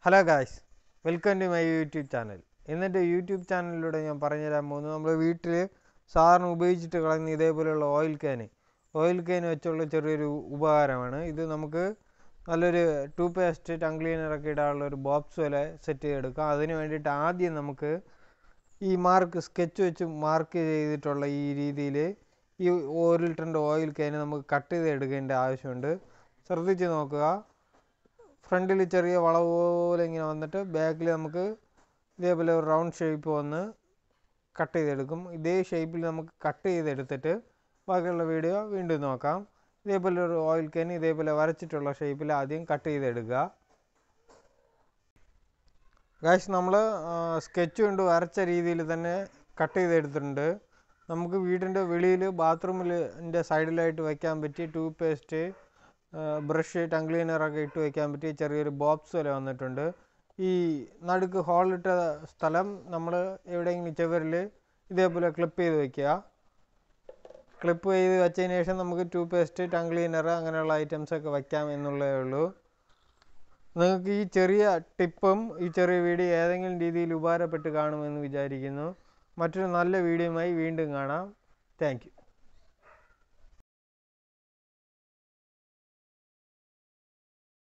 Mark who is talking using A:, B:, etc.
A: hello guys welcome to my YouTube channel ഇന്നത്തെ YouTube ചാനലിലൂടെ ഞാൻ പറഞ്ഞുതരാൻ പോകുന്നത് നമ്മൾ വീട്ടിൽ സാധാരണ ഉപയോഗിച്ചിട്ട് കളയുന്ന ഇതേപോലെയുള്ള ഓയിൽ ക്യാന് ഓയിൽ ക്യാൻ വെച്ചുള്ള ചെറിയൊരു ഉപകാരമാണ് ഇത് നമുക്ക് നല്ലൊരു ടൂ പേസ്റ്റ് ടങ് ക്ലീനറൊക്കെ ഇടാനുള്ള ഒരു ബോക്സ് പോലെ സെറ്റ് ചെയ്തെടുക്കാം അതിന് വേണ്ടിയിട്ട് ആദ്യം നമുക്ക് ഈ മാർക്ക് സ്കെച്ച് വെച്ച് മാർക്ക് ചെയ്തിട്ടുള്ള ഈ രീതിയിൽ ഈ ഒരു ലിറ്ററിൻ്റെ ഓയിൽ ക്യാന് നമുക്ക് കട്ട് ചെയ്ത് എടുക്കേണ്ട ആവശ്യമുണ്ട് ശ്രദ്ധിച്ച് നോക്കുക ഫ്രണ്ടിൽ ചെറിയ വളവ് പോലെ ഇങ്ങനെ വന്നിട്ട് ബാക്കിൽ നമുക്ക് ഇതേപോലെ ഒരു റൗണ്ട് ഷേപ്പ് വന്ന് കട്ട് ചെയ്തെടുക്കും ഇതേ ഷേപ്പിൽ നമുക്ക് കട്ട് ചെയ്തെടുത്തിട്ട് ബാക്കിയുള്ള വീഡിയോ വീണ്ടും നോക്കാം ഇതേപോലെ ഒരു ഓയിൽ ക്യാൻ ഇതേപോലെ വരച്ചിട്ടുള്ള ഷേപ്പിൽ ആദ്യം കട്ട് ചെയ്തെടുക്കുക ഗായ്സ് നമ്മൾ സ്കെച്ച് കൊണ്ട് വരച്ച രീതിയിൽ തന്നെ കട്ട് ചെയ്തെടുത്തിട്ടുണ്ട് നമുക്ക് വീടിൻ്റെ വെളിയിൽ ബാത്റൂമിൻ്റെ സൈഡിലായിട്ട് വയ്ക്കാൻ പറ്റിയ ടൂത്ത് പേസ്റ്റ് ബ്രഷ് ടങ് ക്ലീനറൊക്കെ ഇട്ട് വയ്ക്കാൻ പറ്റിയ ചെറിയൊരു ബോക്സ് പോലെ വന്നിട്ടുണ്ട് ഈ നടുക്ക് ഹോളിട്ട സ്ഥലം നമ്മൾ എവിടെയെങ്കിലും ചുവരിൽ ഇതേപോലെ ക്ലിപ്പ് ചെയ്ത് വയ്ക്കുക ക്ലിപ്പ് ചെയ്ത് വെച്ചതിന് ശേഷം നമുക്ക് ടൂത്ത് പേസ്റ്റ് ടങ് ക്ലീനർ അങ്ങനെയുള്ള ഐറ്റംസ് ഒക്കെ വയ്ക്കാം എന്നുള്ളതേ ഉള്ളൂ നിങ്ങൾക്ക് ഈ ചെറിയ ടിപ്പും ഈ ചെറിയ വീഡിയോ ഏതെങ്കിലും രീതിയിൽ ഉപകാരപ്പെട്ട് കാണുമെന്ന് വിചാരിക്കുന്നു മറ്റൊരു നല്ല വീഡിയോയുമായി വീണ്ടും കാണാം താങ്ക്